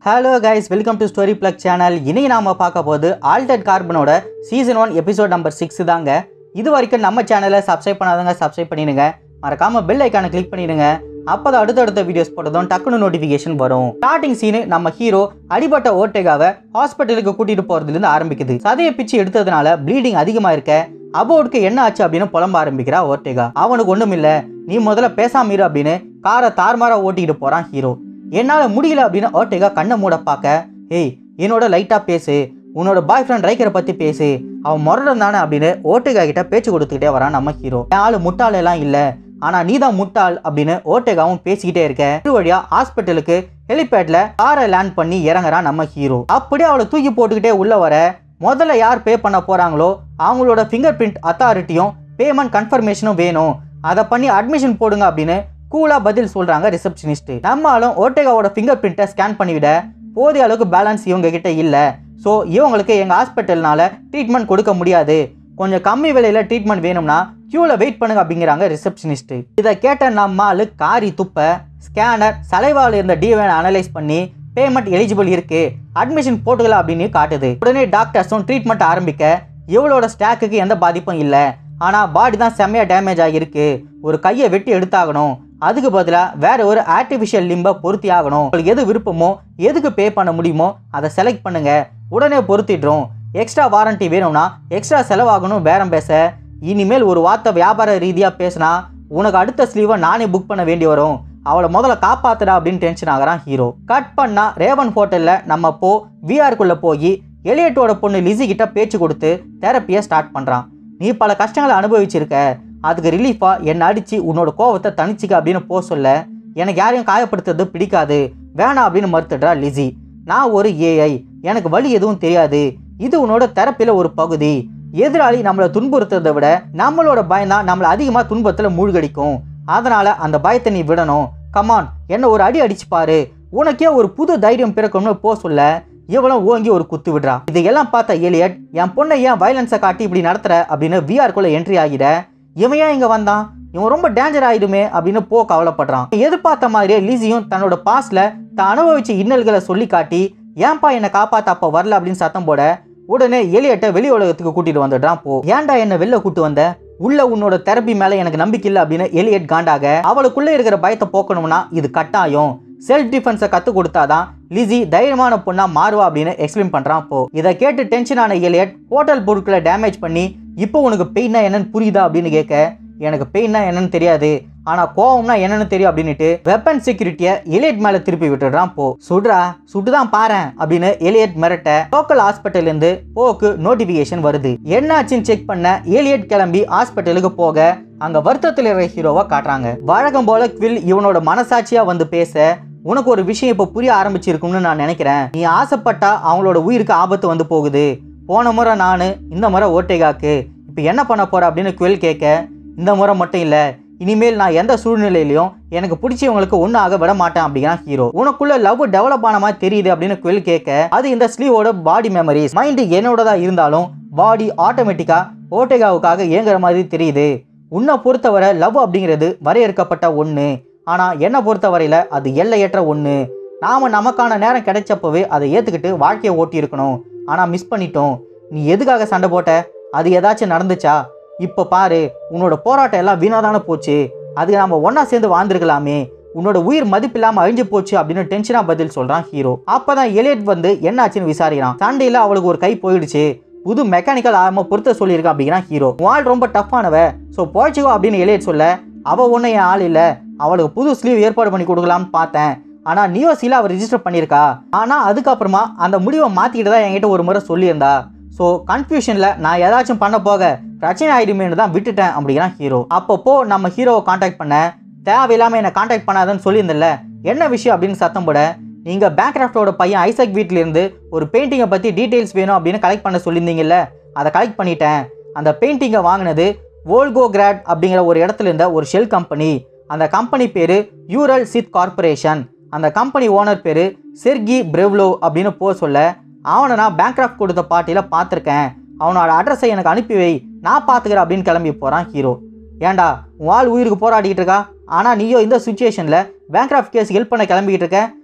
hello guys welcome to story plug channel இன்னைக்கு நாம பார்க்க போது ஆல்டட் கார்பனோட season one episode number six தாங்க இது வரைக்கும் நம்ம சேனலை சப்ஸ்கிரைப் பண்ணாதவங்க சப்ஸ்கிரைப் பண்ணிடுங்க மறக்காம பெல் ஐக்கானை கிளிக் பண்ணிடுங்க அப்பதான் அடுத்தடுத்த வீடியோஸ் போட்டதும் டக்குனு நோட்டிஃபிகேஷன் வரும் ஸ்டார்டிங் சீனு நம்ம ஹீரோ அடிபட்ட ஓட்டேகாவை ஹாஸ்பிட்டலுக்கு கூட்டிட்டு போறதுலேருந்து ஆரம்பிக்குது சதையை பிச்சு எடுத்ததுனால ப்ளீடிங் அதிகமா இருக்க அபோட்க்கு என்ன ஆச்சு அப்படின்னு புலம்ப ஆரம்பிக்கிறா ஓர்டேகா அவனுக்கு ஒண்ணும் இல்ல நீ முதல்ல பேசாம இரு அப்படின்னு காரை தார்மாரா ஓட்டிக்கிட்டு போறான் ஹீரோ என்னால முடியல அப்படின்னு ஓர்டேகா கண்ணை மூட பார்க்க ஏய் என்னோட லைட்டா பேசு உன்னோட பாய் ஃப்ரெண்ட் ரைக்கரை பத்தி பேசு அவன் முரடன் தானே அப்படின்னு ஓட்டேகா கிட்ட பேச்சு கொடுத்துக்கிட்டே வரான் நம்ம ஹீரோ என் ஆளு முட்டாள் எல்லாம் இல்ல ஆனா நீ தான் முட்டாள் அப்படின்னு ஓட்டேகாவும் பேசிக்கிட்டே இருக்க இது வழியா ஹாஸ்பிட்டலுக்கு ஹெலிபேட்ல காரை லேண்ட் பண்ணி இறங்குறான் நம்ம ஹீரோ அப்படியே அவளை தூக்கி போட்டுக்கிட்டே உள்ள வர முதல்ல யார் பே பண்ண போறாங்களோ அவங்களோட ஃபிங்கர் பிரிண்ட் அத்தாரிட்டியும் பேமெண்ட் கன்ஃபர்மேஷனும் வேணும் அதை பண்ணி அட்மிஷன் போடுங்க அப்படின்னு கூலா பதில் சொல்றாங்க ரிசப்ஷனிஸ்ட் நம்மளும் ஓட்டேகாவோட ஃபிங்கர் பிரிண்ட்டை ஸ்கேன் பண்ணிவிட போதிய அளவுக்கு பேலன்ஸ் இவங்க கிட்ட இல்ல ஸோ இவங்களுக்கு எங்க ஹாஸ்பிட்டல்னால ட்ரீட்மெண்ட் கொடுக்க முடியாது கொஞ்சம் கம்மி விலையில ட்ரீட்மெண்ட் வேணும்னா கியூல வெயிட் பண்ணுங்க அப்படிங்கிறாங்க ரிசப்ஷனிஸ்ட் இதை கேட்ட நம்ம ஆளு காரி துப்ப ஸ்கேனர் சலைவால இருந்த டிவைன் அனலைஸ் பண்ணி பேமெண்ட் எலிஜிபிள் இருக்கு அட்மிஷன் போட்டுக்கலாம் அப்படின்னு காட்டுது உடனே டாக்டர்ஸும் ட்ரீட்மெண்ட் ஆரம்பிக்க இவளோட ஸ்டாக்குக்கு எந்த பாதிப்பும் இல்லை ஆனால் பாடி தான் செம்மையாக டேமேஜ் ஆகியிருக்கு ஒரு கையை வெட்டி எடுத்தாகணும் அதுக்கு பதிலாக வேற ஒரு ஆர்டிஃபிஷியல் லிம்பை பொருத்தி ஆகணும் உங்களுக்கு எது விருப்பமோ எதுக்கு பே பண்ண முடியுமோ அதை செலக்ட் பண்ணுங்க உடனே பொருத்திடுறோம் எக்ஸ்ட்ரா வாரண்டி வேணும்னா எக்ஸ்ட்ரா செலவாகணும் பேரம் பேச இனிமேல் ஒரு வார்த்தை வியாபார ரீதியாக பேசினா உனக்கு அடுத்த ஸ்லீவை நானே புக் பண்ண வேண்டி வரும் அவளை முதல்ல காப்பாத்துடா அப்படின்னு டென்ஷன் ஆகுறான் ஹீரோ கட் பண்ணா ரேவன் ஹோட்டலில் நம்ம போ விஆருக்குள்ளே போய் எலியட்டோட பொண்ணு லிஸி கிட்ட பேச்சு கொடுத்து தெரப்பியை ஸ்டார்ட் பண்ணுறான் நீ பல கஷ்டங்களை அனுபவிச்சிருக்க அதுக்கு ரிலீஃபா என்னை அடிச்சு உன்னோட கோவத்தை தணிச்சிக்க அப்படின்னு போ சொல்ல எனக்கு யாரையும் காயப்படுத்துறது பிடிக்காது வேணாம் அப்படின்னு மறுத்துடுறா லிஸி நான் ஒரு ஏஐ எனக்கு வழி எதுவும் தெரியாது இது உன்னோட தெரப்பில ஒரு பகுதி எதிராளி நம்மளை துன்புறுத்துறதை விட நம்மளோட பயம் தான் நம்மளை அதிகமாக துன்பத்தில் மூழ்கடிக்கும் அதனால அந்த பயத்தை நீ விடணும் கமான் என்ன ஒரு அடி அடிச்சு பாரு உனக்கே ஒரு புது தைரியம் பிறக்கணும்னு போ சொல்ல இவளும் ஓங்கி ஒரு குத்து விடுறா இதையெல்லாம் பார்த்த எலியட் என் பொண்ணை ஏன் வயலன்ஸை காட்டி இப்படி நடத்துற அப்படின்னு விஆர்க்குள்ள என்ட்ரி ஆகிட இவன் ஏன் இங்க வந்தான் இவன் ரொம்ப டேஞ்சர் ஆயிடுமே அப்படின்னு போ கவலைப்படுறான் எதிர்பார்த்த மாதிரியே லிசியும் தன்னோட பாஸ்ல தான் அனுபவிச்ச இன்னல்களை சொல்லி காட்டி ஏன்பா என்னை காப்பாத்த அப்ப வரல அப்படின்னு சத்தம் போட உடனே எலியட்டை வெளி உலகத்துக்கு கூட்டிட்டு வந்துடுறான் போ ஏன்டா என்ன வெளில கூட்டு வந்த உள்ள உன்னோட தெரப்பி மேல எனக்கு நம்பிக்கை இல்லை அப்படின்னு எலியட் காண்டாக அவளுக்குள்ள இருக்கிற பயத்தை போக்கணும்னா இது கட்டாயம் செல்ஃப் டிஃபென்ஸை கற்றுக் கொடுத்தாதான் லிசி தைரியமான பொண்ணா மாறுவா அப்படின்னு எக்ஸ்பிளைன் பண்றான் போ இதை கேட்டு டென்ஷன் ஆன எலியட் ஹோட்டல் பொருட்களை டேமேஜ் பண்ணி இப்போ உனக்கு பெயின்னா என்னன்னு புரியுதா அப்படின்னு கேட்க எனக்கு பெயின்னா என்னன்னு தெரியாது ஆனா கோவம்னா என்னன்னு தெரியும் அப்படின்னுட்டு வெப்பன் செக்யூரிட்டியை எலியட் மேல திருப்பி விட்டுடுறான் போ சுடுறா சுட்டுதான் பாரேன் அப்படின்னு எலியட் மிரட்ட லோக்கல் ஹாஸ்பிட்டல் இருந்து போக்கு நோட்டிபிகேஷன் வருது என்னாச்சுன்னு செக் பண்ண எலியட் கிளம்பி ஹாஸ்பிட்டலுக்கு போக அங்க வருத்தத்தில் இருக்கிற ஹீரோவை காட்டுறாங்க வழக்கம் போல குவில் இவனோட மனசாட்சியா வந்து பேச உனக்கு ஒரு விஷயம் இப்போ புரிய ஆரம்பிச்சிருக்கும்னு நான் நினைக்கிறேன் நீ ஆசைப்பட்டா அவங்களோட உயிருக்கு ஆபத்து வந்து போகுது போன முறை நான் இந்த முறை ஓட்டேகாக்கு இப்போ என்ன பண்ண போற அப்படின்னு குவில் கேட்க இந்த முறை மட்டும் இல்லை இனிமேல் நான் எந்த சூழ்நிலையிலையும் எனக்கு பிடிச்சவங்களுக்கு ஒன்றும் ஆக விட மாட்டேன் அப்படிங்கிறான் ஹீரோ உனக்குள்ள லவ் டெவலப் ஆன மாதிரி தெரியுது அப்படின்னு குவில் கேட்க அது இந்த ஸ்லீவோட பாடி மெமரிஸ் மைண்டு என்னோடதா இருந்தாலும் பாடி ஆட்டோமேட்டிக்கா ஓட்டேகாவுக்காக இயங்குற மாதிரி தெரியுது உன்னை பொறுத்தவரை லவ் அப்படிங்கிறது வரையறுக்கப்பட்ட ஒன்று ஆனால் என்னை பொறுத்தவரையில் அது எல்லையற்ற ஒன்று நாம் நமக்கான நேரம் கிடைச்சப்பவே அதை ஏற்றுக்கிட்டு வாழ்க்கையை ஓட்டி இருக்கணும் ஆனால் மிஸ் பண்ணிட்டோம் நீ எதுக்காக சண்டை போட்ட அது ஏதாச்சும் நடந்துச்சா இப்போ பாரு உன்னோட போராட்டம் எல்லாம் வீணாதானே போச்சு அதுக்கு நம்ம ஒன்றா சேர்ந்து வாழ்ந்துருக்கலாமே உன்னோட உயிர் மதிப்பில்லாமல் அழிஞ்சு போச்சு அப்படின்னு டென்ஷனாக பதில் சொல்கிறான் ஹீரோ அப்பதான் எலியட் வந்து என்னாச்சுன்னு விசாரிக்கிறான் சண்டையில் அவளுக்கு ஒரு கை போயிடுச்சு புது மெக்கானிக்கல் ஆர்ம பொருத்த சொல்லியிருக்கான் அப்படிங்கிறான் ஹீரோ வால் ரொம்ப டஃப்பானவ ஸோ போச்சுக்கோ அப்படின்னு எலியட் சொல்ல அவள் ஒன்றும் என் ஆள் இல்லை அவளுக்கு புது ஸ்லீவ் ஏற்பாடு பண்ணி கொடுக்கலாம்னு பார்த்தேன் ஆனால் நியோசியில் அவள் ரிஜிஸ்டர் பண்ணியிருக்கா ஆனால் அதுக்கப்புறமா அந்த முடிவை மாற்றிக்கிட்டு தான் என்கிட்ட ஒரு முறை சொல்லியிருந்தா ஸோ கன்ஃபியூஷனில் நான் ஏதாச்சும் பண்ண போக பிரச்சனை ஆயிடுமேனு தான் விட்டுட்டேன் அப்படிங்கிறான் ஹீரோ அப்பப்போ நம்ம ஹீரோவை காண்டாக்ட் பண்ண தேவையில்லாமல் என்னை காண்டாக்ட் பண்ணாதன்னு சொல்லியிருந்தல என்ன விஷயம் அப்படின்னு சத்தம் போட நீங்கள் பேங்க்ராஃப்டோட பையன் ஐசக் வீட்டிலேருந்து ஒரு பெயிண்டிங்கை பற்றி டீட்டெயில்ஸ் வேணும் அப்படின்னு கலெக்ட் பண்ண சொல்லியிருந்தீங்கல்ல அதை கலெக்ட் பண்ணிட்டேன் அந்த பெயிண்டிங்கை வாங்கினது வோல்கோ கிராட் அப்படிங்கிற ஒரு இடத்துல இருந்த ஒரு ஷெல் கம்பெனி அந்த கம்பெனி பேர் யூரல் சித் கார்பரேஷன் அந்த கம்பெனி ஓனர் பேர் செர்கி பிரெவ்லோ அப்படின்னு போ சொல்ல அவனை நான் பேங்க்ராஃப்ட் கொடுத்த பார்ட்டியில் பார்த்துருக்கேன் அவனோட அட்ரஸை எனக்கு அனுப்பி வை நான் பார்த்துக்கிறேன் அப்படின்னு கிளம்பி போகிறான் ஹீரோ ஏன்டா உன் ஆள் உயிருக்கு போராடிக்கிட்டு இருக்கா ஆனால் நீயோ இந்த சுச்சுவேஷனில் பேங்க்ராஃப்ட் கேஸ் ஹெல்ப் பண்ண கிளம்பிக்கிட்டு இருக்க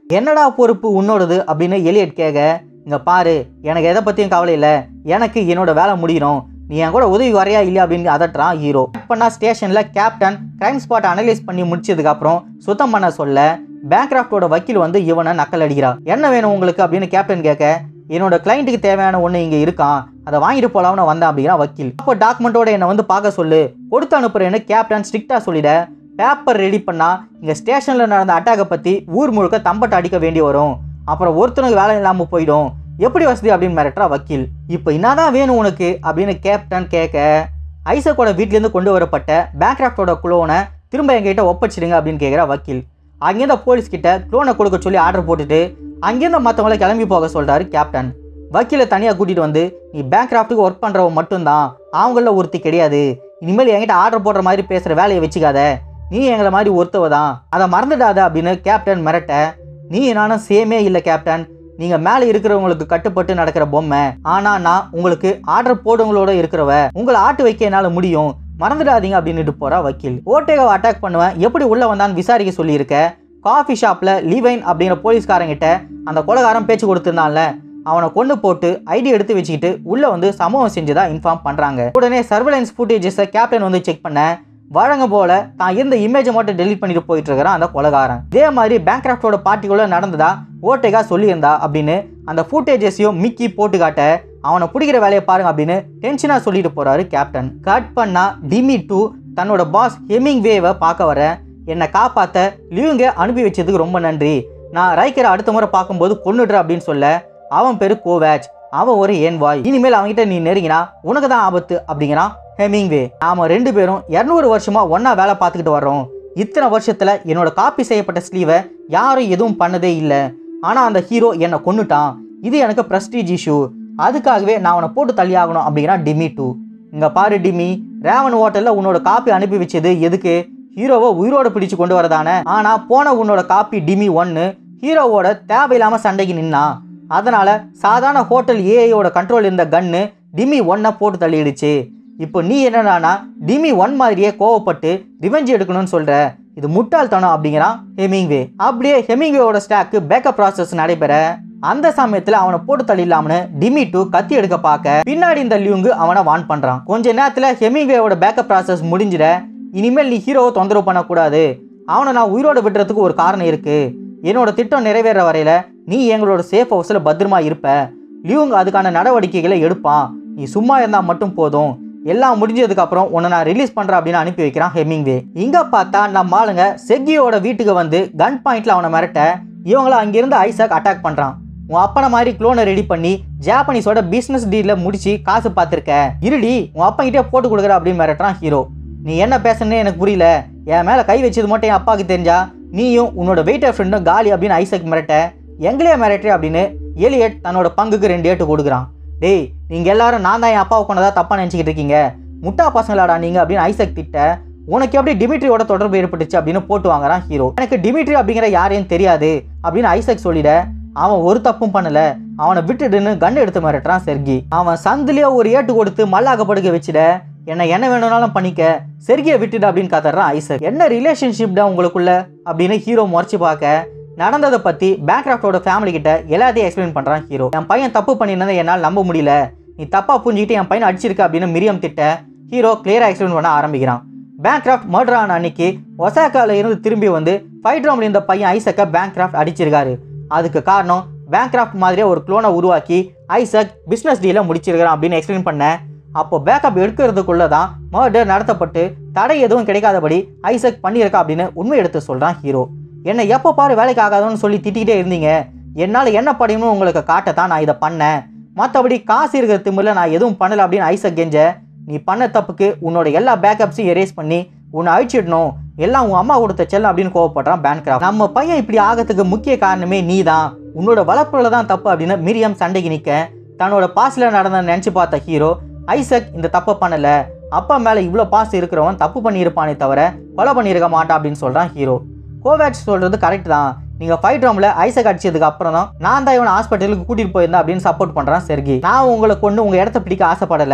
என்னடா பொறுப்பு உன்னோடது அப்படின்னு எலியட் கேட்க இங்க பாரு எனக்கு எதை பத்தியும் கவலை இல்லை எனக்கு என்னோட வேலை முடியணும் நீ என் கூட உதவி வரையா இல்லையா அப்படின்னு அதட்டுறான் ஹீரோ பண்ணா ஸ்டேஷன்ல கேப்டன் கிரைம் ஸ்பாட் அனலைஸ் பண்ணி முடிச்சதுக்கு அப்புறம் சுத்தம் பண்ண சொல்ல பேங்க்ராஃப்டோட வக்கீல் வந்து இவனை நக்கல் அடிக்கிறா என்ன வேணும் உங்களுக்கு அப்படின்னு கேப்டன் கேட்க என்னோட கிளைண்ட்டுக்கு தேவையான ஒன்று இங்கே இருக்கான் அதை வாங்கிட்டு போலாம்னு வந்தேன் அப்படிங்கிறான் வக்கீல் அப்போ டாக்குமெண்ட்டோட என்னை வந்து பார்க்க சொல்லு கொடுத்து அனுப்புறேன்னு கேப்டன் ஸ்ட்ரிக்டாக சொல்லிட பேப்பர் ரெடி பண்ணா இங்கே ஸ்டேஷனில் நடந்த அட்டாக்கை பற்றி ஊர் முழுக்க தம்பட்டை அடிக்க வேண்டி வரும் அப்புறம் ஒருத்தனுக்கு வேலை இல்லாமல் போயிடும் எப்படி வசதி அப்படின்னு மிரட்டுறா வக்கீல் இப்போ என்னதான் வேணும் உனக்கு அப்படின்னு கேப்டன் கேட்க ஐசக்கோட வீட்டிலேருந்து கொண்டு வரப்பட்ட பேங்க்ராஃப்டோட குளோனை திரும்ப எங்ககிட்ட ஒப்பச்சிடுங்க அப்படின்னு கேட்குறா வக்கீல் அங்கேருந்து போலீஸ் கிட்ட குளோனை கொடுக்க சொல்லி ஆர்டர் போட்டுட்டு அங்கேருந்து மற்றவங்கள கிளம்பி போக சொல்கிறாரு கேப்டன் வக்கீலை தனியாக கூட்டிகிட்டு வந்து நீ பேங்க்ராஃப்ட்டுக்கு ஒர்க் பண்ணுறவன் மட்டும்தான் அவங்கள ஒருத்தி கிடையாது இனிமேல் என்கிட்ட ஆர்டர் போடுற மாதிரி பேசுகிற வேலையை வச்சுக்காத நீ எங்களை மாதிரி ஒருத்தவ தான் அதை மறந்துடாத அப்படின்னு கேப்டன் மிரட்ட நீ நானும் சேமே இல்லை கேப்டன் நீங்கள் மேலே இருக்கிறவங்களுக்கு கட்டுப்பட்டு நடக்கிற பொம்மை ஆனால் நான் உங்களுக்கு ஆர்டர் போடுவங்களோட இருக்கிறவ உங்களை ஆட்டு வைக்க என்னால் முடியும் மறந்துடாதீங்க அப்படின்னுட்டு போறா வக்கீல் ஓட்டேகாவை அட்டாக் பண்ணுவேன் எப்படி உள்ள வந்தான்னு விசாரிக்க சொல்லியிருக்க காஃபி ஷாப்ல லீவைன் அப்படிங்கிற போலீஸ்காரங்கிட்ட அந்த கொலகாரன் பேச்சு கொடுத்திருந்தான்ல அவனை கொண்டு போட்டு ஐடி எடுத்து வச்சுக்கிட்டு உள்ள வந்து சம்பவம் செஞ்சதா இன்ஃபார்ம் பண்றாங்க உடனே சர்வேலன்ஸ் ஃபுட்டேஜஸை கேப்டன் வந்து செக் பண்ண வழங்க போல தான் இருந்த இமேஜை மட்டும் டெலீட் பண்ணிட்டு போயிட்டு இருக்கிறான் அந்த கொலகாரன் இதே மாதிரி பேங்க்ராஃப்டோட பார்ட்டிக்குள்ள நடந்ததா ஓட்டேகா சொல்லியிருந்தா அப்படின்னு அந்த ஃபுட்டேஜஸையும் மிக்கி போட்டு காட்ட அவனை பிடிக்கிற வேலையை பாருங்க அப்படின்னு டென்ஷனாக சொல்லிட்டு போறாரு கேப்டன் கட் பண்ணா டிமி டூ தன்னோட பாஸ் ஹெமிங் வேவை பார்க்க வர என்னை காப்பாத்த லியூங்க அனுப்பி வச்சதுக்கு ரொம்ப நன்றி நான் ரைக்கரை அடுத்த முறை பார்க்கும்போது கொன்னுடுற அப்படின்னு சொல்ல அவன் பேரு கோவேச் அவன் ஒரு ஏன்வாய் இனிமேல் அவன்கிட்ட நீ நெருங்கினா உனக்கு தான் ஆபத்து அப்படிங்கிறான் ஹெமிங்வே நாம ரெண்டு பேரும் இரநூறு வருஷமா ஒண்ணா வேலை பார்த்துக்கிட்டு வர்றோம் இத்தனை வருஷத்துல என்னோட காப்பி செய்யப்பட்ட ஸ்லீவை யாரும் எதுவும் பண்ணதே இல்லை ஆனா அந்த ஹீரோ என்னை கொன்னுட்டான் இது எனக்கு ப்ரெஸ்டீஜ் இஷ்யூ அதுக்காகவே நான் அவனை போட்டு தள்ளியாகணும் அப்படிங்கிறான் டிமி டூ இங்க பாரு டிமி ரேவன் ஹோட்டல்ல உன்னோட காப்பி அனுப்பி வச்சது எதுக்கு ஹீரோவை உயிரோட பிடிச்சு கொண்டு வரதானே ஆனா போன உன்னோட காப்பி டிமி ஒன்னு ஹீரோவோட தேவையில்லாம சண்டைக்கு நின்னா அதனால சாதாரண ஹோட்டல் ஏஐயோட கண்ட்ரோல் இருந்த கன்னு டிமி ஒன்னை போட்டு தள்ளிடுச்சு இப்போ நீ என்னடானா டிமி ஒன் மாதிரியே கோவப்பட்டு ரிவெஞ்ச் எடுக்கணும்னு சொல்ற இது முட்டாள்தனம் அப்படிங்கிறான் ஹெமிங்வே அப்படியே ஹெமிங்வேயோட ஸ்டாக்கு பேக்கப் ப்ராசஸ் நடைபெற அந்த சமயத்துல அவனை போட்டு தள்ளிடலாம்னு டிமி டூ கத்தி எடுக்க பார்க்க பின்னாடி இந்த லியூங்கு அவனை வான் பண்றான் கொஞ்ச நேரத்துல ஹெமிங்வேயோட பேக்கப் ப்ராசஸ் முடிஞ்சிட இனிமேல் நீ ஹீரோவை தொந்தரவு பண்ணக்கூடாது அவனை நான் உயிரோட விடுறதுக்கு ஒரு காரணம் இருக்கு என்னோட திட்டம் நிறைவேற வரையில நீ எங்களோட சேஃப் ஹவுஸில் பத்திரமா இருப்ப லியூங் அதுக்கான நடவடிக்கைகளை எடுப்பான் நீ சும்மா இருந்தால் மட்டும் போதும் எல்லாம் முடிஞ்சதுக்கு அப்புறம் உன்னை நான் ரிலீஸ் பண்ணுறேன் அப்படின்னு அனுப்பி வைக்கிறான் ஹெமிங்வே இங்கே பார்த்தா நம்ம ஆளுங்க செக்கியோட வீட்டுக்கு வந்து கன் பாயிண்ட்ல அவனை மிரட்ட இவங்கள அங்கிருந்து ஐசாக் அட்டாக் பண்ணுறான் உன் அப்பனை மாதிரி குளோனை ரெடி பண்ணி ஜாப்பனீஸோட பிஸ்னஸ் டீலில் முடிச்சு காசு பார்த்துருக்க இருடி உன் அப்பங்கிட்டே போட்டு கொடுக்குற அப்படின்னு மிரட்டுறான் ஹீரோ நீ என்ன பேசுனே எனக்கு புரியல என் மேலே கை வச்சது மட்டும் என் அப்பாவுக்கு தெரிஞ்சா நீயும் உன்னோட வெயிட்டர் ஃப்ரெண்டும் காலி அப்படின்னு ஐசக் மிரட்ட எங்களே மிரட்டுற அப்படின்னு எலியட் தன்னோட பங்குக்கு ரெண்டு ஏட்டு கொடுக்குறான் டேய் நீங்கள் எல்லாரும் நான் தான் என் அப்பாவை கொண்டதா தப்பாக நினச்சிக்கிட்டு இருக்கீங்க முட்டா பசங்களாடா நீங்கள் அப்படின்னு ஐசக் திட்ட உனக்கு எப்படி டிமிட்ரியோட தொடர்பு ஏற்பட்டுச்சு அப்படின்னு போட்டு வாங்குறான் ஹீரோ எனக்கு டிமிட்ரி அப்படிங்கிற யாரையும் தெரியாது அப்படின்னு ஐசக் சொல்லிட அவன் ஒரு தப்பும் பண்ணல அவனை விட்டுடுன்னு கன் எடுத்து மிரட்டுறான் செர்கி அவன் சந்திலேயே ஒரு ஏட்டு கொடுத்து மல்லாக்க படுக்க வச்சிட என்ன என்ன வேணும்னாலும் பண்ணிக்க செர்கியை விட்டுடு அப்படின்னு காத்துறான் ஐசக் என்ன ரிலேஷன்ஷிப்டா உங்களுக்குள்ள அப்படின்னு ஹீரோ முறைச்சு பார்க்க நடந்ததை பத்தி பேங்க்ராஃப்டோட ஃபேமிலி கிட்ட எல்லாத்தையும் எக்ஸ்பிளைன் பண்றான் ஹீரோ என் பையன் தப்பு பண்ணியிருந்ததை என்னால் நம்ப முடியல நீ தப்பா புரிஞ்சுக்கிட்டு என் பையனை அடிச்சிருக்க அப்படின்னு மிரியம் திட்ட ஹீரோ கிளியரா எக்ஸ்பிளைன் பண்ண ஆரம்பிக்கிறான் பேங்க்ராஃப்ட் மர்டர் ஆன அன்னைக்கு ஒசாக்கால இருந்து திரும்பி வந்து ஃபைட் ரவும்ல இருந்த பையன் ஐசக்கை பேங்க்ராஃப்ட் அடிச்சிருக்காரு அதுக்கு காரணம் பேங்க்ராஃப்ட் மாதிரியே ஒரு குளோனை உருவாக்கி ஐசக் பிஸ்னஸ் டீலை முடிச்சிருக்கிறான் அப்படின்னு எக்ஸ்பிளைன் பண்ண அப்போ பேக்கப் எடுக்கிறதுக்குள்ள தான் மர்டர் நடத்தப்பட்டு தடை எதுவும் கிடைக்காதபடி ஐசக் பண்ணியிருக்கா அப்படின்னு உண்மை எடுத்து சொல்றான் ஹீரோ என்னை எப்போ பாரு வேலைக்கு ஆகாதோன்னு சொல்லி திட்டிக்கிட்டே இருந்தீங்க என்னால் என்ன படியும்னு உங்களுக்கு காட்டத்தான் நான் இதை பண்ணேன் மற்றபடி காசு இருக்கிற திமிரில் நான் எதுவும் பண்ணல அப்படின்னு ஐசக் கெஞ்ச நீ பண்ண தப்புக்கு உன்னோட எல்லா பேக்கப்ஸையும் எரேஸ் பண்ணி உன்னை அழிச்சிடணும் எல்லாம் உன் அம்மா கொடுத்த செல்லம் அப்படின்னு கோவப்படுறான் பேன்கிராஃப்ட் நம்ம பையன் இப்படி ஆகிறதுக்கு முக்கிய காரணமே நீ தான் உன்னோட வளர்ப்புல தான் தப்பு அப்படின்னு மிரியம் சண்டைக்கு நிற்க தன்னோட பாஸ்டில் நடந்த நினச்சி பார்த்த ஹீரோ ஐசக் இந்த தப்பை பண்ணல அப்பா மேலே இவ்வளோ பாஸ் இருக்கிறவன் தப்பு பண்ணியிருப்பானே தவிர கொலை பண்ணியிருக்க மாட்டான் அப்படின்னு சொல்கிறான் ஹீரோ கோவேக்ஸ் சொல்கிறது கரெக்ட் தான் நீங்கள் ஃபைட் ரூமில் ஐசக் அடிச்சதுக்கு அப்புறம் தான் நான் தான் இவனை ஹாஸ்பிட்டலுக்கு கூட்டிகிட்டு போயிருந்தேன் அப்படின்னு சப்போர்ட் பண்ணுறான் செர்கி நான் உங்களை கொண்டு உங்கள் இடத்த பிடிக்க ஆசைப்படலை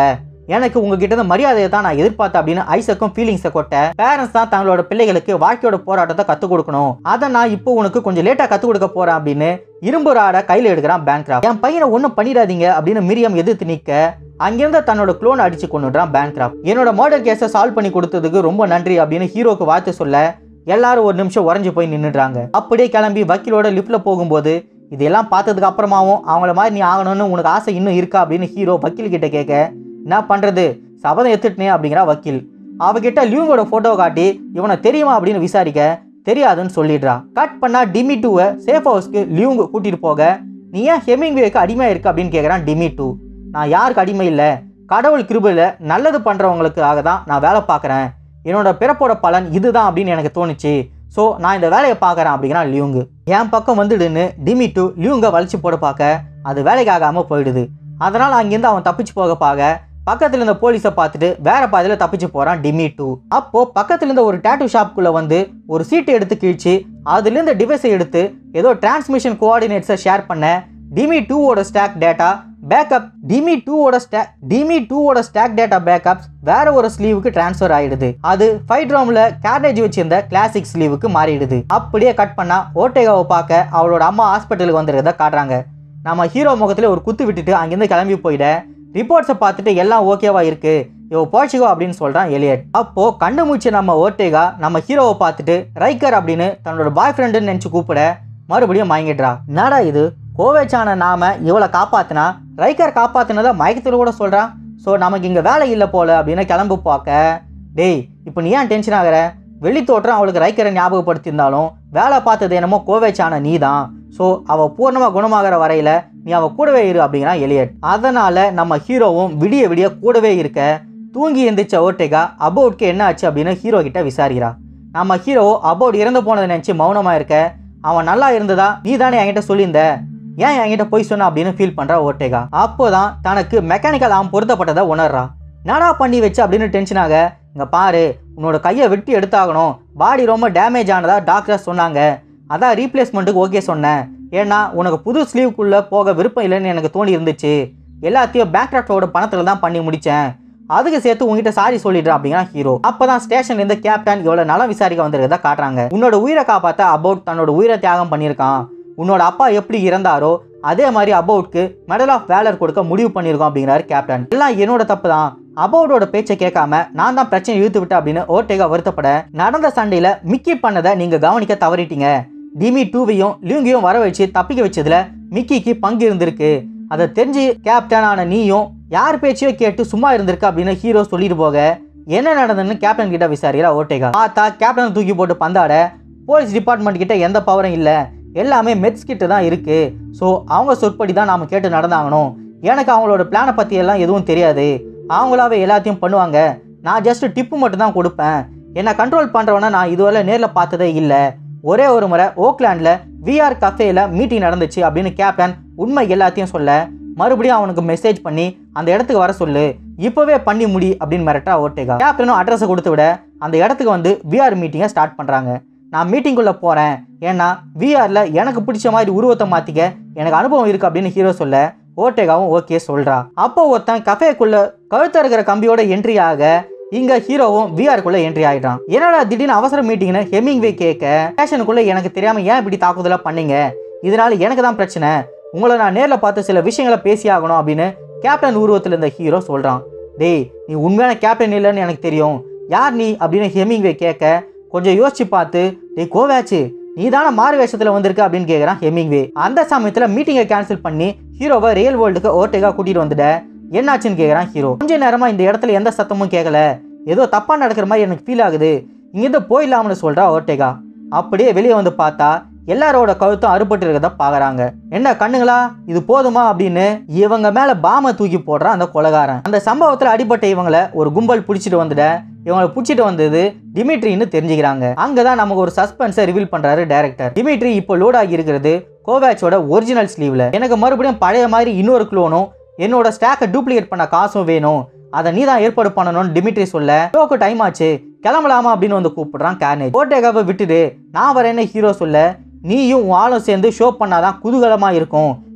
எனக்கு உங்ககிட்ட இருந்து மரியாதையை தான் நான் எதிர்பார்த்தேன் அப்படின்னு ஐசக்கும் ஃபீலிங்ஸை கொட்ட பேரண்ட்ஸ் தான் தங்களோட பிள்ளைகளுக்கு வாழ்க்கையோட போராட்டத்தை கற்றுக் கொடுக்கணும் அதை நான் இப்போ உனக்கு கொஞ்சம் லேட்டாக கற்றுக் கொடுக்க போறேன் அப்படின்னு இரும்பு ராடை கையில் எடுக்கிறான் பேங்க்ராஃப்ட் என் பையனை ஒன்றும் பண்ணிடாதீங்க அப்படின்னு மிரியம் எதிர்த்து நிற்க அங்கிருந்து தன்னோட க்ளோன் அடிச்சு கொண்டுறான் பேங்க்ராஃப்ட் என்னோட மர்டர் கேஸை சால்வ் பண்ணி கொடுத்ததுக்கு ரொம்ப நன்றி அப்படின்னு ஹீரோக்கு வாழ்த்து சொல்ல எல்லாரும் ஒரு நிமிஷம் உறைஞ்சு போய் நின்றுடுறாங்க அப்படியே கிளம்பி வக்கீலோட லிஃப்ட்ல போகும்போது இதெல்லாம் பார்த்ததுக்கு அப்புறமாவும் அவங்கள மாதிரி நீ ஆகணும்னு உனக்கு ஆசை இன்னும் இருக்கா அப்படின்னு ஹீரோ வக்கீல் கிட்ட கேட்க என்ன பண்றது சபதம் எடுத்துட்டனே அப்படிங்கிறா வக்கீல் அவகிட்ட லியூங்கோட போட்டோ காட்டி இவனை தெரியுமா அப்படின்னு விசாரிக்க தெரியாதுன்னு சொல்லிடுறா கட் பண்ணா டிமி டூவை சேஃப் ஹவுஸ்க்கு லியூங் கூட்டிட்டு போக நீ ஏன் ஹெமிங்வேக்கு அடிமையா இருக்கு அப்படின்னு கேட்குறான் டிமி டூ நான் யாருக்கு அடிமை இல்லை கடவுள் கிருபையில் நல்லது பண்ணுறவங்களுக்காக தான் நான் வேலை பார்க்குறேன் என்னோட பிறப்போட பலன் இதுதான் அப்படின்னு எனக்கு தோணுச்சு ஸோ நான் இந்த வேலையை பார்க்குறேன் அப்படிங்கிறான் லியூங்கு என் பக்கம் வந்துடுன்னு டிமி டூ லியூங்கை வலிச்சு போட பார்க்க அது வேலைக்கு ஆகாமல் போயிடுது அதனால் அங்கேருந்து அவன் தப்பிச்சு போக பார்க்க பக்கத்தில் இருந்த போலீஸை பார்த்துட்டு வேற பாதையில் தப்பிச்சு போகிறான் டிமி டூ அப்போ பக்கத்தில் இருந்த ஒரு டேட்டூ ஷாப்புக்குள்ளே வந்து ஒரு சீட்டை எடுத்து கிழிச்சு அதுலேருந்து டிவைஸை எடுத்து ஏதோ டிரான்ஸ்மிஷன் கோஆர்டினேட்ஸை ஷேர் பண்ண டிமி டூவோட ஸ்டாக் டேட்டா பேக்கப் டிமி டூவோட ஸ்டாக் டிமி டூவோட ஸ்டாக் டேட்டா பேக்கப்ஸ் வேற ஒரு ஸ்லீவுக்கு ட்ரான்ஸ்ஃபர் ஆயிடுது அது ஃபைட் ரோம்ல கேரேஜ் வச்சிருந்த கிளாசிக் ஸ்லீவுக்கு மாறிடுது அப்படியே கட் பண்ணா ஓட்டேகாவை பார்க்க அவளோட அம்மா ஹாஸ்பிட்டலுக்கு வந்திருக்கிறத காட்டுறாங்க நம்ம ஹீரோ முகத்துல ஒரு குத்து விட்டுட்டு அங்கேருந்து கிளம்பி போயிட ரிப்போர்ட்ஸை பார்த்துட்டு எல்லாம் ஓகேவா இருக்கு இவ போச்சுக்கோ அப்படின்னு சொல்றான் எலியட் அப்போ கண்ணு மூச்சு நம்ம ஓட்டேகா நம்ம ஹீரோவை பார்த்துட்டு ரைக்கர் அப்படின்னு தன்னோட பாய் ஃப்ரெண்டுன்னு நினச்சி கூப்பிட மறுபடியும் மயங்கிடுறா என்னடா இது கோவேச்சான நாம இவளை காப்பாத்தினா ரைக்கர் காப்பாத்தினதை மயக்கத்தில் கூட சொல்றான் ஸோ நமக்கு இங்கே வேலை இல்லை போல அப்படின்னு கிளம்பு பார்க்க டேய் இப்போ நீ ஏன் டென்ஷன் ஆகுற வெளி தோற்றம் அவளுக்கு ரைக்கரை ஞாபகப்படுத்தியிருந்தாலும் வேலை பார்த்தது என்னமோ கோவேச்சான நீ தான் ஸோ அவள் பூர்ணமாக குணமாகிற வரையில நீ அவள் கூடவே இரு அப்படிங்கிறான் எலியட் அதனால நம்ம ஹீரோவும் விடிய விடிய கூடவே இருக்க தூங்கி எந்திரிச்ச ஓட்டேகா அபவுட்க்கு என்ன ஆச்சு அப்படின்னு ஹீரோ கிட்ட விசாரிக்கிறா நம்ம ஹீரோ அபவுட் இறந்து போனதை நினச்சி மௌனமா இருக்க அவன் நல்லா இருந்ததா நீ தானே என்கிட்ட சொல்லியிருந்த ஏன் என்கிட்ட போய் சொன்ன அப்படின்னு ஃபீல் பண்றா ஓட்டேகா அப்போதான் தனக்கு மெக்கானிக்கல் ஆம் பொருத்தப்பட்டதை உணர்றா என்னடா பண்ணி வச்சு அப்படின்னு டென்ஷன் ஆக இங்க பாரு உன்னோட கையை வெட்டி எடுத்தாகணும் பாடி ரொம்ப டேமேஜ் ஆனதா டாக்டர் சொன்னாங்க அதான் ரீப்ளேஸ்மெண்ட்டுக்கு ஓகே சொன்னேன் ஏன்னா உனக்கு புது ஸ்லீவுக்குள்ளே போக விருப்பம் இல்லைன்னு எனக்கு தோணி இருந்துச்சு எல்லாத்தையும் பேக்ராஃப்டோட பணத்தில் தான் பண்ணி முடித்தேன் அதுக்கு சேர்த்து உங்ககிட்ட சாரி சொல்லிடுறேன் அப்படிங்கிறான் ஹீரோ அப்பதான் ஸ்டேஷன்ல இருந்து கேப்டன் இவ்வளவு நலம் விசாரிக்க வந்திருக்கதா காட்டுறாங்க உன்னோட உயிரை காப்பாத்த அபவுட் தன்னோட உயிரை தியாகம் பண்ணியிருக்கான் உன்னோட அப்பா எப்படி இறந்தாரோ அதே மாதிரி அபவுட்க்கு மெடல் ஆஃப் வேலர் கொடுக்க முடிவு பண்ணியிருக்கோம் அப்படிங்கிறாரு கேப்டன் எல்லாம் என்னோட தப்பு தான் அபவுடோட பேச்சை கேட்காம நான் தான் பிரச்சனை இழுத்து விட்டேன் அப்படின்னு ஓட்டேகா வருத்தப்பட நடந்த சண்டையில மிக்கி பண்ணதை நீங்க கவனிக்க தவறிட்டீங்க டிமி டூவையும் லியூங்கையும் வர வச்சு தப்பிக்க வச்சதுல மிக்கிக்கு பங்கு இருந்திருக்கு அதை தெரிஞ்சு கேப்டன் ஆன நீயும் யார் பேச்சையோ கேட்டு சும்மா இருந்திருக்க அப்படின்னு ஹீரோ சொல்லிட்டு போக என்ன நடந்ததுன்னு கேப்டன் கிட்ட விசாரிக்கிறா ஓட்டேகா பார்த்தா கேப்டன் தூக்கி போட்டு பந்தாட போலீஸ் டிபார்ட்மெண்ட் கிட்ட எந்த பவரும் இல்லை எல்லாமே மெட்ஸ் கிட்ட தான் இருக்கு ஸோ அவங்க சொற்படி தான் நாம கேட்டு நடந்தாகணும் எனக்கு அவங்களோட பிளானை பற்றி எல்லாம் எதுவும் தெரியாது அவங்களாவே எல்லாத்தையும் பண்ணுவாங்க நான் ஜஸ்ட் டிப்பு மட்டும் தான் கொடுப்பேன் என்னை கண்ட்ரோல் பண்ணுறவனை நான் இதுவரை நேரில் பார்த்ததே இல்லை ஒரே ஒரு முறை ஓக்லாண்டில் விஆர் கஃபேல மீட்டிங் நடந்துச்சு அப்படின்னு கேப்டன் உண்மை எல்லாத்தையும் சொல்ல மறுபடியும் அவனுக்கு மெசேஜ் பண்ணி அந்த இடத்துக்கு வர சொல்லு இப்போவே பண்ணி முடி அப்படின்னு மிரட்டா ஓட்டேகா கேப்டனும் அட்ரஸை கொடுத்து விட அந்த இடத்துக்கு வந்து விஆர் மீட்டிங்கை ஸ்டார்ட் பண்ணுறாங்க நான் மீட்டிங்குள்ளே போகிறேன் ஏன்னா விஆரில் எனக்கு பிடிச்ச மாதிரி உருவத்தை மாற்றிக்க எனக்கு அனுபவம் இருக்குது அப்படின்னு ஹீரோ சொல்ல ஓட்டேகாவும் ஓகே சொல்கிறா அப்போ ஒருத்தன் கஃபேக்குள்ள கழுத்த இருக்கிற கம்பியோட என்ட்ரி ஆக இங்க ஹீரோவும் விஆருக்குள்ள என்ட்ரி ஆயிட்டான் என்னடா திடீர்னு அவசர மீட்டிங்னு ஹெமிங்வே கேட்க ஸ்டேஷனுக்குள்ள எனக்கு தெரியாம ஏன் இப்படி தாக்குதலா பண்ணீங்க இதனால எனக்கு தான் பிரச்சனை உங்களை நான் நேரில் பார்த்து சில விஷயங்களை பேசி ஆகணும் அப்படின்னு கேப்டன் உருவத்தில் இருந்த ஹீரோ சொல்றான் டேய் நீ உண்மையான கேப்டன் இல்லைன்னு எனக்கு தெரியும் யார் நீ அப்படின்னு ஹெமிங்வே கேட்க கொஞ்சம் யோசிச்சு பார்த்து டேய் கோவாச்சு நீ தானே மாறு வேஷத்தில் வந்திருக்க அப்படின்னு கேட்குறான் ஹெமிங்வே அந்த சமயத்தில் மீட்டிங்கை கேன்சல் பண்ணி ஹீரோவை ரியல் வேர்ல்டுக்கு ஓட்டேகா கூட்டிட்டு வந்துட்ட என்னாச்சுன்னு கேட்குறான் ஹீரோ கொஞ்ச நேரமா இந்த இடத்துல எந்த சத்தமும் கேட்கல ஏதோ தப்பா நடக்கிற மாதிரி எனக்கு ஃபீல் ஆகுது இங்கிருந்து போயிடலாம்னு சொல்றா ஓட்டேகா அப்படியே வெளியே வந்து பார்த்தா எல்லாரோட கழுத்தும் அறுபட்டு இருக்கிறத பார்க்கறாங்க என்ன கண்ணுங்களா இது போதுமா அப்படின்னு இவங்க மேல பாம தூக்கி போடுறான் அந்த கொலகாரன் அந்த சம்பவத்துல அடிபட்ட இவங்கள ஒரு கும்பல் பிடிச்சிட்டு வந்துட இவங்களை பிடிச்சிட்டு வந்தது டிமிட்ரின்னு தெரிஞ்சுக்கிறாங்க அங்கதான் நமக்கு ஒரு சஸ்பென்ஸை ரிவீல் பண்றாரு டைரக்டர் டிமிட்ரி இப்போ லோட் ஆகி இருக்கிறது கோவேச்சோட ஒரிஜினல் ஸ்லீவ்ல எனக்கு மறுபடியும் பழைய மாதிரி இன்னொரு க்ளோனும் என்னோட ஸ்டாக்கை டூப்ளிகேட் பண்ண காசும் வேணும் அதை நீ தான் ஏற்பாடு பண்ணணும்னு டிமிட்ரி சொல்ல ஷோக்கு டைம் ஆச்சு கிளம்பலாமா அப்படின்னு வந்து கூப்பிடுறான் கேர்னேஜ் கோட்டேகாவை விட்டுடு நான் வரேன்னு ஹீரோ சொல்ல நீயும் உன் ஆளும் சேர்ந்து ஷோ பண்ணாதான் குதூகலமா இருக்கும்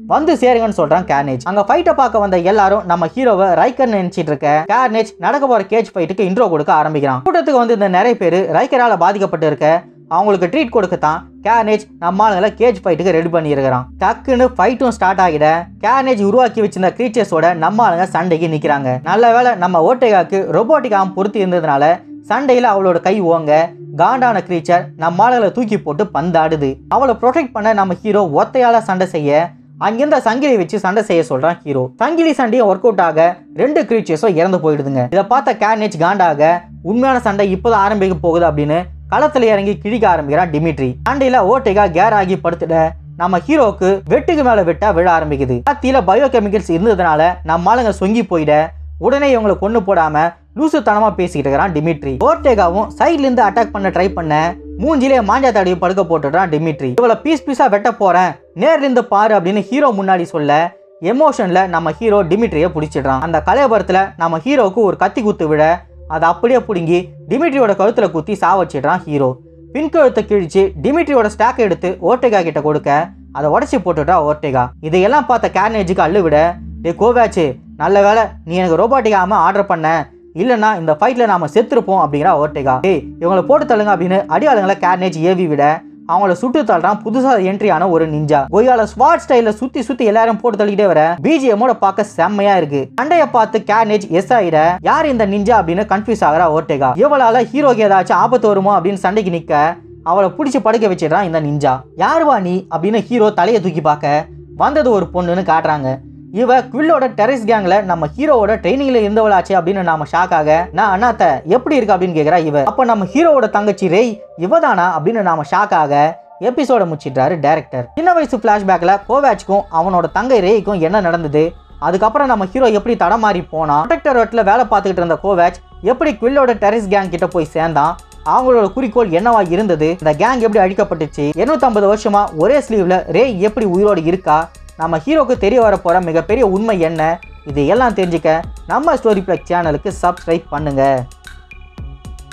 வந்து சேருங்கன்னு சொல்றான் கேர்னேஜ் அங்க ஃபைட்டை பார்க்க வந்த எல்லாரும் நம்ம ஹீரோவை ரைக்கர் நினைச்சிட்டு இருக்க கேர்னேஜ் நடக்க போற கேஜ் ஃபைட்டுக்கு இன்ட்ரோ கொடுக்க ஆரம்பிக்கிறான் கூட்டத்துக்கு வந்து இந்த நிறைய பேர் ரைக்கரால பாதிக்கப்பட்டு இருக்க அவங்களுக்கு ட்ரீட் கொடுக்கத்தான் கேர்னேஜ் நம்ம ஆளுங்களை கேஜ் ஃபைட்டுக்கு ரெடி பண்ணியிருக்கிறான் டக்குன்னு ஃபைட்டும் ஸ்டார்ட் ஆகிட கேர்னேஜ் உருவாக்கி வச்சிருந்த கிரீச்சர்ஸோட நம்ம ஆளுங்க சண்டைக்கு நிற்கிறாங்க நல்ல வேளை நம்ம ஓட்டேகாக்கு ரொபோட்டிக் ஆம் பொருத்தி இருந்ததுனால சண்டையில் அவளோட கை ஓங்க காண்டான கிரீச்சர் நம்ம ஆளுகளை தூக்கி போட்டு பந்தாடுது அவளை ப்ரொடெக்ட் பண்ண நம்ம ஹீரோ ஒத்தையால சண்டை செய்ய அங்கிருந்த சங்கிலி வச்சு சண்டை செய்ய சொல்றான் ஹீரோ சங்கிலி சண்டையும் ஒர்க் அவுட் ஆக ரெண்டு கிரீச்சர்ஸும் இறந்து போயிடுதுங்க இதை பார்த்த கேர்னேஜ் காண்டாக உண்மையான சண்டை இப்போதான் ஆரம்பிக்க போகுது அப்படின்னு களத்துல இறங்கி கிழிக்க ஆரம்பிக்கிறான் டிமிட்ரி சண்டையில ஓட்டைகா கேர் ஆகி படுத்துட நம்ம ஹீரோக்கு வெட்டுக்கு மேல வெட்டா விழ ஆரம்பிக்குது கத்தியில பயோ கெமிக்கல்ஸ் இருந்ததுனால நம்ம ஆளுங்க சொங்கி போயிட உடனே இவங்களை கொண்டு போடாம லூசுத்தனமா பேசிக்கிட்டு இருக்கிறான் டிமிட்ரி ஓர்டேகாவும் சைட்ல இருந்து அட்டாக் பண்ண ட்ரை பண்ண மூஞ்சிலே மாஞ்சா தடவி படுக்க போட்டுடுறான் டிமிட்ரி இவளை பீஸ் பீஸா வெட்ட போறேன் நேர்ல இருந்து பாரு அப்படின்னு ஹீரோ முன்னாடி சொல்ல எமோஷன்ல நம்ம ஹீரோ டிமிட்ரியை பிடிச்சிடுறான் அந்த கலையபுரத்துல நம்ம ஹீரோவுக்கு ஒரு கத்தி குத்து விட அதை அப்படியே பிடுங்கி டிமிட்ரியோட கழுத்துல குத்தி சாவச்சிடுறான் ஹீரோ பின்கழுத்தை கிழிச்சு டிமிட்ரியோட ஸ்டாக் எடுத்து ஓர்டேகா கிட்ட கொடுக்க அதை உடச்சி போட்டுட்டா ஓர்டேகா இதையெல்லாம் பார்த்த கேர்னேஜுக்கு அள்ளு விட டே கோவேச்சு நல்ல வேலை நீ எனக்கு ரோபாட்டிக்காம ஆர்டர் பண்ண இல்லைன்னா இந்த ஃபைட்டில் நாம செத்துருப்போம் அப்படிங்கிற ஓர்டேகா டேய் இவங்களை போட்டு தள்ளுங்க அப்படின்னு அடியாளுங்களை கேர்னேஜ் ஏவி விட அவங்கள சுட்டு தள்ளுறான் புதுசா என்ட்ரி ஆன ஒரு நிஞ்சா கொய்யால ஸ்வாட் ஸ்டைல சுத்தி சுத்தி எல்லாரும் போட்டு தள்ளிட்டே வர பிஜிஎமோட பார்க்க செம்மையா இருக்கு சண்டைய பார்த்து கேர்னேஜ் எஸ் ஆயிட யார் இந்த நிஞ்சா அப்படின்னு கன்ஃபியூஸ் ஆகிறா ஓர்டேகா இவளால ஹீரோக்கு ஏதாச்சும் ஆபத்து வருமோ அப்படின்னு சண்டைக்கு நிக்க அவளை பிடிச்சி படுக்க வச்சிடுறான் இந்த நிஞ்சா யாருவா நீ அப்படின்னு ஹீரோ தலையை தூக்கி பார்க்க வந்தது ஒரு பொண்ணுன்னு காட்டுறாங்க இவ குவில்லோட டெரரிஸ்ட் கேங்ல நம்ம ஹீரோவோட ட்ரைனிங்ல இருந்தவளாச்சே அப்படின்னு நாம ஷாக் ஆக நான் அண்ணாத்த எப்படி இருக்கு அப்படின்னு கேக்குறா இவ அப்ப நம்ம ஹீரோவோட தங்கச்சி ரேய் இவதானா அப்படின்னு நாம ஷாக் ஆக எபிசோட முடிச்சிட்டாரு டேரக்டர் சின்ன வயசு பிளாஷ்பேக்ல கோவேச்சுக்கும் அவனோட தங்கை ரேய்க்கும் என்ன நடந்தது அதுக்கப்புறம் நம்ம ஹீரோ எப்படி தடமாறி போனா ப்ரொடெக்டரேட்ல வேலை பார்த்துக்கிட்டு இருந்த கோவேச் எப்படி குவில்லோட டெரரிஸ்ட் கேங் கிட்ட போய் சேர்ந்தான் அவங்களோட குறிக்கோள் என்னவா இருந்தது இந்த கேங் எப்படி அழிக்கப்பட்டுச்சு 250 வருஷமா ஒரே ஸ்லீவ்ல ரே எப்படி உயிரோடு இருக்கா நம்ம ஹீரோக்கு தெரிய வர போற மிகப்பெரிய உண்மை என்ன இது எல்லாம் தெரிஞ்சுக்க நம்ம ஸ்டோரி பிளக் சேனலுக்கு சப்ஸ்கிரைப் பண்ணுங்க